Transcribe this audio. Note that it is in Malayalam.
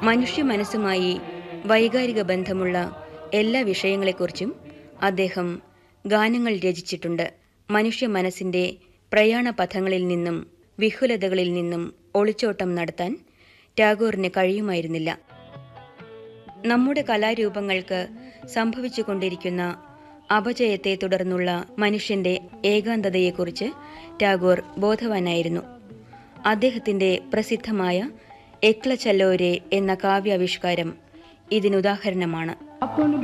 മനുഷ്യ മനസ്സുമായി വൈകാരിക ബന്ധമുള്ള എല്ലാ വിഷയങ്ങളെക്കുറിച്ചും അദ്ദേഹം ഗാനങ്ങൾ രചിച്ചിട്ടുണ്ട് മനുഷ്യ മനസ്സിന്റെ പ്രയാണ പഥങ്ങളിൽ നിന്നും വിഹുലതകളിൽ നിന്നും ഒളിച്ചോട്ടം നടത്താൻ ടാഗോറിന് കഴിയുമായിരുന്നില്ല നമ്മുടെ കലാരൂപങ്ങൾക്ക് സംഭവിച്ചുകൊണ്ടിരിക്കുന്ന അപജയത്തെ തുടർന്നുള്ള മനുഷ്യന്റെ ഏകാന്തതയെക്കുറിച്ച് ടാഗോർ ബോധവാനായിരുന്നു അദ്ദേഹത്തിന്റെ പ്രസിദ്ധമായ എക്ല ചല്ലോരെ എന്ന കാവ്യാവിഷ്കാരം ഇതിനുദാഹരണമാണ്